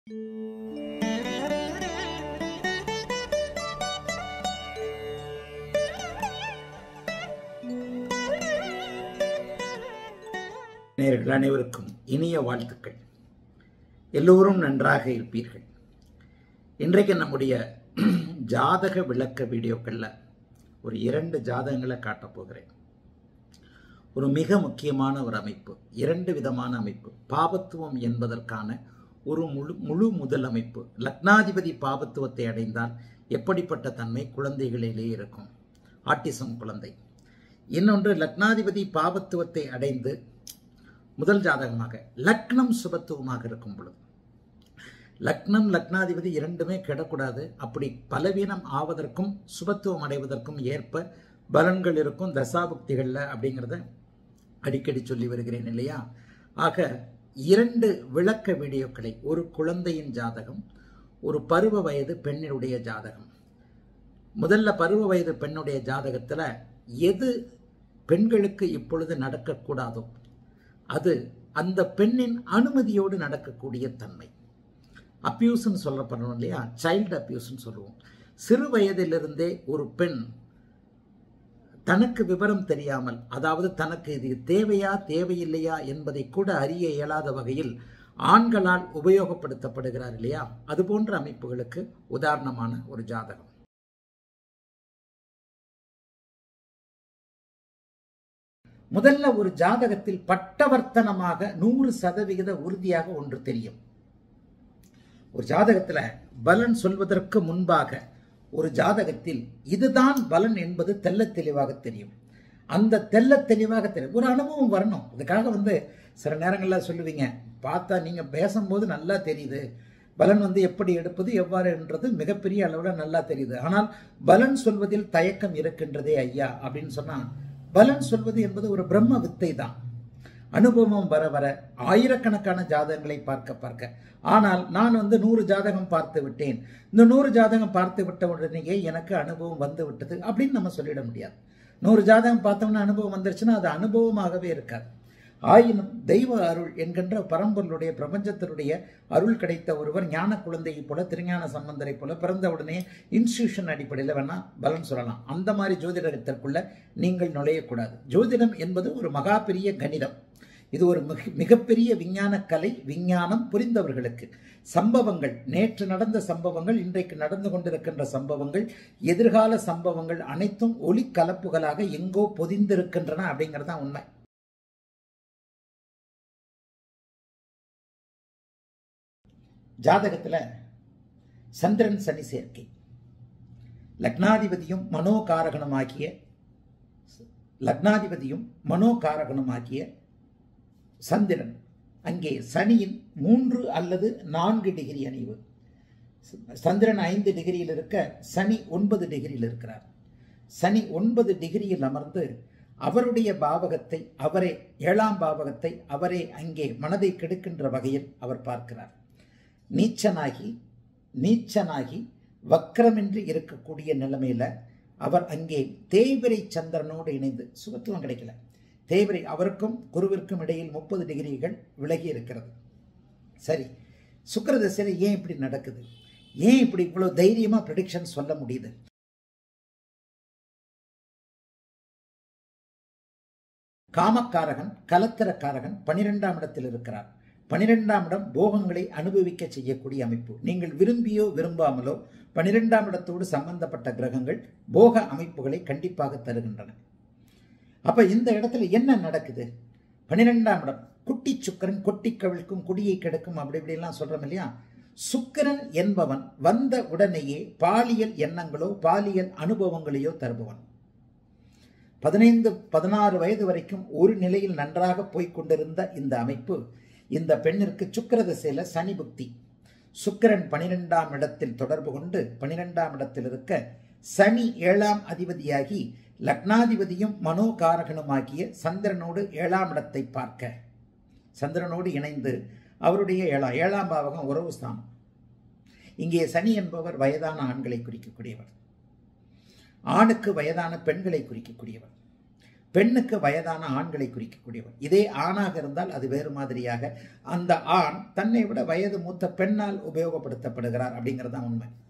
நேயர்கள் அனைவருக்கும் இனிய வாழ்த்துக்கள் எல்லோரும் நன்றாக இருப்பீர்கள் இன்றைக்கு நம்முடைய ஜாதக விளக்க வீடியோக்களில் ஒரு இரண்டு ஜாதகங்களை காட்டப் போகிறேன் ஒரு மிக முக்கியமான ஒரு அமைப்பு இரண்டு விதமான அமைப்பு பாபத்துவம் என்பதற்கான ஒரு முழு முழு முதல் அமைப்பு லக்னாதிபதி பாபத்துவத்தை அடைந்தால் எப்படிப்பட்ட தன்மை குழந்தைகளிலே இருக்கும் ஆட்டிசம் குழந்தை இன்னொன்று லக்னாதிபதி பாபத்துவத்தை அடைந்து முதல் ஜாதகமாக லக்னம் சுபத்துவமாக இருக்கும் பொழுது லக்னம் லக்னாதிபதி இரண்டுமே கெடக்கூடாது அப்படி பலவீனம் ஆவதற்கும் சுபத்துவம் அடைவதற்கும் ஏற்ப பலன்கள் இருக்கும் தசாபுக்திகளில் அப்படிங்கிறத அடிக்கடி சொல்லி வருகிறேன் இல்லையா ஆக இரண்டு விளக்க வீடியோக்களை ஒரு குழந்தையின் ஜாதகம் ஒரு பருவ வயது பெண்ணினுடைய ஜாதகம் முதல்ல பருவ வயது பெண்ணுடைய ஜாதகத்தில் எது பெண்களுக்கு இப்பொழுது நடக்கக்கூடாதோ அது அந்த பெண்ணின் அனுமதியோடு நடக்கக்கூடிய தன்மை அப்யூஸ்ன்னு சொல்லப்படுறோம் இல்லையா சைல்டு அப்யூஸ்ன்னு சொல்லுவோம் சிறு வயதிலிருந்தே ஒரு பெண் தனக்கு விவரம் தெரியாமல் அதாவது தனக்கு இது தேவையா தேவையில்லையா என்பதை கூட அறிய இயலாத வகையில் ஆண்களால் உபயோகப்படுத்தப்படுகிறார் இல்லையா அது போன்ற அமைப்புகளுக்கு உதாரணமான ஒரு ஜாதகம் முதல்ல ஒரு ஜாதகத்தில் பட்டவர்த்தனமாக நூறு சதவிகித உறுதியாக ஒன்று தெரியும் ஒரு ஜாதகத்தில் பலன் சொல்வதற்கு முன்பாக ஒரு ஜாதகத்தில் இதுதான் பலன் என்பது தெல்ல தெளிவாக தெரியும் அந்த தெல்ல தெளிவாக தெரியும் ஒரு அனுபவம் வரணும் அதுக்காக வந்து சில நேரங்களில் சொல்லுவீங்க பார்த்தா நீங்கள் பேசும்போது நல்லா தெரியுது பலன் வந்து எப்படி எடுப்பது எவ்வாறு என்றது மிகப்பெரிய அளவில் நல்லா தெரியுது ஆனால் பலன் சொல்வதில் தயக்கம் இருக்கின்றதே ஐயா அப்படின்னு சொன்னால் பலன் சொல்வது என்பது ஒரு பிரம்ம வித்தை தான் அனுபவம் வர வர ஆயிரக்கணக்கான ஜாதகங்களை பார்க்க பார்க்க ஆனால் நான் வந்து நூறு ஜாதகம் பார்த்து விட்டேன் இந்த நூறு ஜாதகம் பார்த்து விட்ட உடனேயே எனக்கு அனுபவம் வந்து விட்டது அப்படின்னு நம்ம சொல்லிட முடியாது நூறு ஜாதகம் பார்த்தோம்னா அனுபவம் வந்துருச்சுன்னா அது அனுபவமாகவே இருக்காது ஆயினும் தெய்வ அருள் என்கின்ற பரம்பொருளுடைய பிரபஞ்சத்தினுடைய அருள் கிடைத்த ஒருவர் ஞான குழந்தையை போல திருஞான சம்பந்தரை போல பிறந்த உடனே இன்ஸ்டியூஷன் அடிப்படையில் வேணா பலன் சொல்லலாம் அந்த மாதிரி ஜோதிடத்திற்குள்ள நீங்கள் நுழையக்கூடாது ஜோதிடம் என்பது ஒரு மகா பெரிய கணிதம் இது ஒரு மிக மிகப்பெரிய விஞ்ஞான கலை விஞ்ஞானம் புரிந்தவர்களுக்கு சம்பவங்கள் நேற்று நடந்த சம்பவங்கள் இன்றைக்கு நடந்து கொண்டிருக்கின்ற சம்பவங்கள் எதிர்கால சம்பவங்கள் அனைத்தும் ஒளி கலப்புகளாக எங்கோ பொதிந்திருக்கின்றன அப்படிங்கிறது தான் உண்மை ஜாதகத்தில் சந்திரன் சனி சேர்க்கை லக்னாதிபதியும் மனோகாரகணமாகிய லக்னாதிபதியும் மனோகாரகணமாகிய சந்திரன் அங்கே சனியின் மூன்று அல்லது நான்கு டிகிரி அணிவு சந்திரன் ஐந்து டிகிரியில் இருக்க சனி ஒன்பது டிகிரியில் இருக்கிறார் சனி ஒன்பது டிகிரியில் அமர்ந்து அவருடைய பாவகத்தை அவரே ஏழாம் பாவகத்தை அவரே அங்கே மனதை கெடுக்கின்ற வகையில் அவர் பார்க்கிறார் நீச்சனாகி நீச்சனாகி வக்கரமின்றி இருக்கக்கூடிய நிலைமையில அவர் அங்கே தேய்பிரை சந்திரனோடு இணைந்து சுகத்துவம் கிடைக்கல தேய்பிரை அவருக்கும் குருவிற்கும் இடையில் முப்பது டிகிரிகள் விலகி இருக்கிறது சரி சுக்கர திசையில் ஏன் இப்படி நடக்குது ஏன் இப்படி இவ்வளோ தைரியமாக ப்ரிடிக்ஷன் சொல்ல முடியுது காமக்காரகன் கலத்திரக்காரகன் பனிரெண்டாம் இடத்தில் இருக்கிறார் பனிரெண்டாம் இடம் போகங்களை அனுபவிக்க செய்யக்கூடிய அமைப்பு நீங்கள் விரும்பியோ விரும்பாமலோ பனிரெண்டாம் இடத்தோடு சம்பந்தப்பட்ட கிரகங்கள் போக அமைப்புகளை கண்டிப்பாக தருகின்றன அப்ப இந்த இடத்துல என்ன நடக்குது பனிரெண்டாம் இடம் குட்டி சுக்கரன் கொட்டி கவிழ்க்கும் குடியை கெடுக்கும் அப்படி இப்படிலாம் சொல்றோம் இல்லையா சுக்கரன் என்பவன் வந்த உடனேயே பாலியல் எண்ணங்களோ பாலியல் அனுபவங்களையோ தருபவன் பதினைந்து பதினாறு வயது வரைக்கும் ஒரு நிலையில் நன்றாக போய்கொண்டிருந்த இந்த அமைப்பு இந்த பெண்ணிற்கு சுக்கர திசையில சனி புக்தி சுக்கரன் பனிரெண்டாம் இடத்தில் தொடர்பு கொண்டு பனிரெண்டாம் இடத்தில் இருக்க சனி ஏழாம் அதிபதியாகி லக்னாதிபதியும் மனோகாரகனுமாகிய சந்திரனோடு ஏழாம் இடத்தை பார்க்க சந்திரனோடு இணைந்து அவருடைய ஏழாம் ஏழாம் பாவகம் உறவு ஸ்தானம் இங்கே சனி என்பவர் வயதான ஆண்களை குறிக்கக்கூடியவர் ஆணுக்கு வயதான பெண்களை குறிக்கக்கூடியவர் பெண்ணுக்கு வயதான ஆண்களை குறிக்கக்கூடியவர் இதே ஆணாக இருந்தால் அது வேறு மாதிரியாக அந்த ஆண் தன்னை விட வயது மூத்த பெண்ணால் உபயோகப்படுத்தப்படுகிறார் அப்படிங்கிறது தான் உண்மை